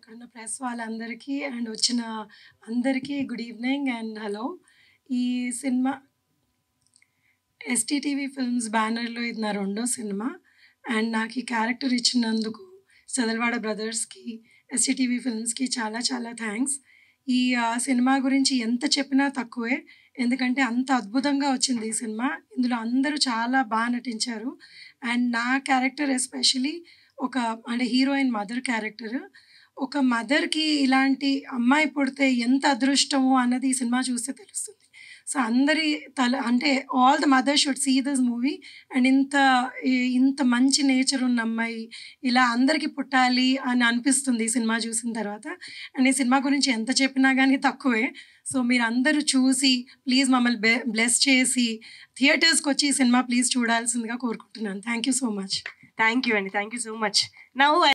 ఇక్కడున్న ప్రెస్ వాళ్ళందరికీ అండ్ వచ్చిన అందరికీ గుడ్ ఈవినింగ్ అండ్ హలో ఈ సినిమా ఎస్టీటీవీ ఫిల్మ్స్ బ్యానర్లో ఇది నా రెండో సినిమా అండ్ నాకు ఈ క్యారెక్టర్ ఇచ్చినందుకు చదలవాడ బ్రదర్స్కి ఎస్టీటీవీ ఫిల్మ్స్కి చాలా చాలా థ్యాంక్స్ ఈ ఆ, సినిమా గురించి ఎంత చెప్పినా తక్కువే ఎందుకంటే అంత అద్భుతంగా వచ్చింది ఈ సినిమా ఇందులో అందరూ చాలా బాగా నటించారు అండ్ నా క్యారెక్టర్ ఎస్పెషలీ ఒక అంటే హీరోయిన్ మదర్ క్యారెక్టర్ ఒక మదర్కి ఇలాంటి అమ్మాయి పుడితే ఎంత అదృష్టమో అన్నది ఈ సినిమా చూస్తే తెలుస్తుంది సో అందరి తల అంటే all the mother should see this movie and ఇంత ఈ- ఇంత మంచి నేచర్ ఉన్న అమ్మాయి ఇలా అందరికీ పుట్టాలి అని అనిపిస్తుంది ఈ సినిమా చూసిన తర్వాత అండ్ ఈ సినిమా గురించి ఎంత చెప్పినా కానీ తక్కువే సో మీరు అందరూ చూసి ప్లీజ్ మమ్మల్ని బె బ్లెస్ చేసి థియేటర్స్కి వచ్చి ఈ సినిమా ప్లీజ్ చూడాల్సిందిగా కోరుకుంటున్నాను thank you so much thank you అండి thank you so much now